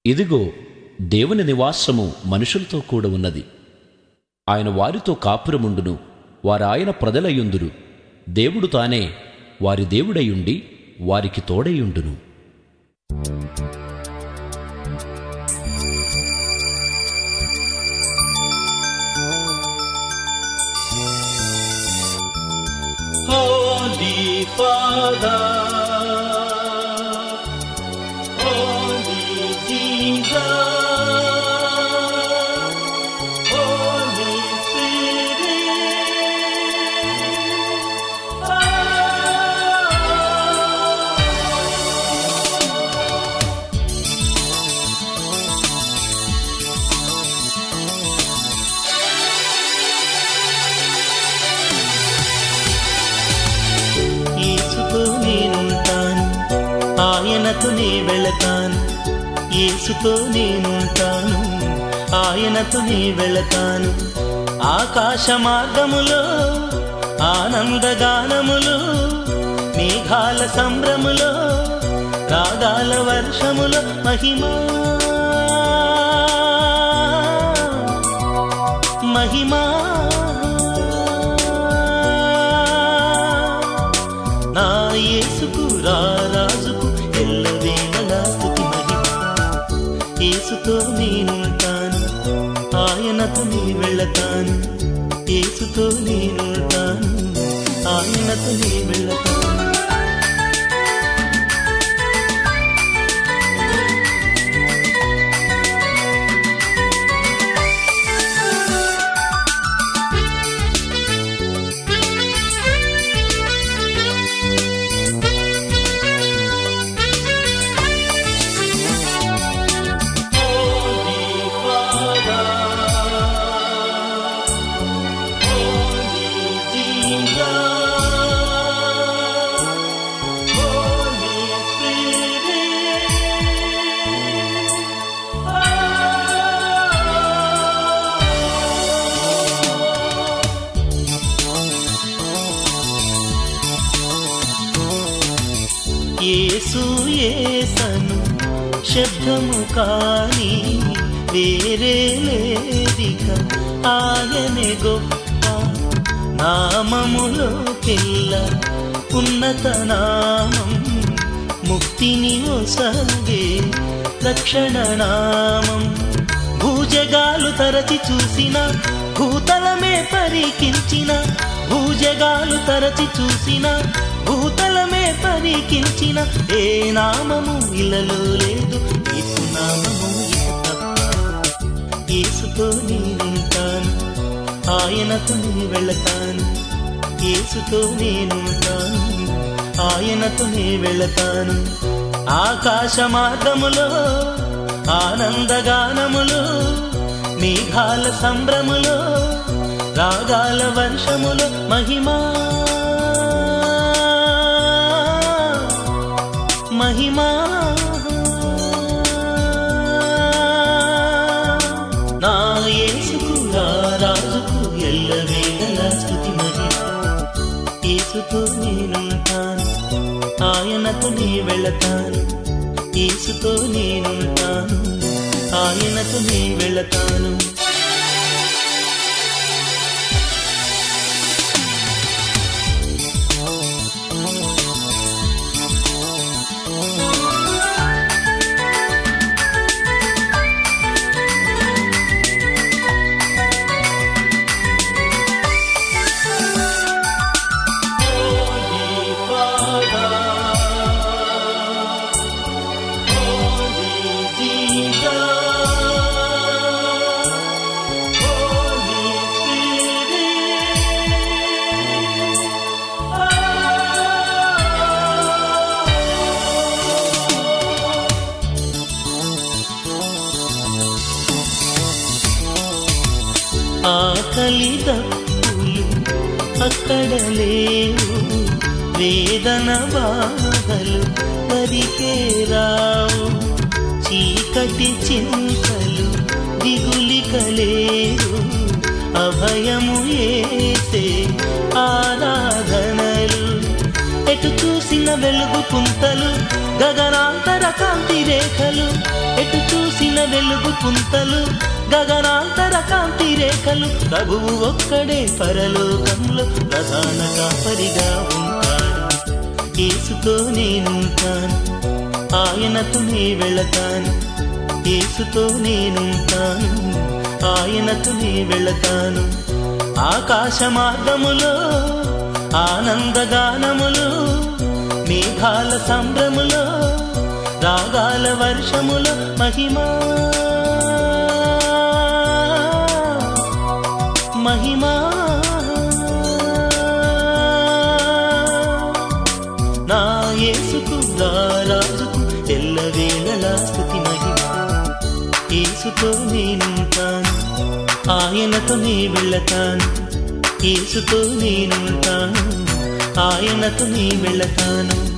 ఇదిగో దేవుని నివాసము మనుషులతో కూడా ఉన్నది ఆయన వారితో కాపురముండును వారాయన ప్రజలయుందురు దేవుడు తానే వారి దేవుడయుండి వారికి తోడయుండును Holy Father, Holy Jesus, Holy Spirit. యేసుతో నేనుంటాను ఆయనతో నే వెళతాను యేసుతో నేనుంటాను ఆయనతో నే వెళతాను ఆకాశ మార్గములో ఆనందగానములో మేఘాల సంభ్రములో రాగాల వర్షములో మహిమా మహిమా నా యేసుకు రారాజుకు ఎల్లవేళలా స్తుతి మహిమ యేసుతో నేనుంటాను ఆయనతో నీ వెళతాను యేసుతో నేనుంటాను ఆయనతో నీ వెళతాను Holy Father, Holy Jesus, Holy Spirit. యేసు యేసను శబ్దము కాని వేరే లేదిక ఆయనే గొప్ప నామములోకెల్ల ఉన్నత నామం ముక్తిని ఒసగే రక్షణ నామం భూజగాలు తరచి చూసిన భూతలమే పరికించిన భూజగాలు తరచి చూసిన భూతలమే పరికించిన ఏ నామము ఇలలో లేదు యేసు నామము ఇక తప్ప యేసుతో నేనుంటాను ఆయనతో నీ వెళతాను యేసుతో నేనుంటాను ఆయనతో నే వెళతాను ఆకాశ మార్గములో ఆనందగానములో మేఘాల సంభ్రములో రాగాల వర్షములో మహిమా మహిమా నా యేసుకు నా రాజుకు ఎల్లవేళలా స్తుతి మహిమ యేసుతో నేనుంటాను ఆయనతో నే వెళతాను యేసుతో నేనుంటాను ఆయనతో నే వెళతాను Holy Father, Holy Jesus, Holy Spirit. ఆకలి దప్పులు అక్కడ లేవు వేదన బాధలు వరికే రావు చీకటి చింతలు దిగులిక లేవు అభయము ఏసే ఆరాధనలు ఎటు ఎటు చూసిన వెలుగు పుంతలు గగనాంతర కాంతి రేఖలు ఎటు చూసిన వెలుగు పుంతలు గగనాంతర కాంతి రేఖలు ప్రభువు ఒక్కడే పరలోకంలో ప్రధాన కాపరిగా ఉంటాడు యేసుతో నేనుంటాను ఆయనతో నే వెళతాను యేసుతో నేనుంటాను ఆయనతో నే వెళతాను ఆకాశ మార్గములో ఆనందగానములు మేఘాల సంభ్రములో రాగాల వర్షములో మహిమా మహిమా నా యేసుకు నా రాజుకు ఎల్లవేళలా స్థుతి మహిమ యేసుతో నేనుంటాను ఆయనతో నే వెళ్ళతాను యేసుతో నేనుంటాను ఆయనతో నే వెళ్ళతాను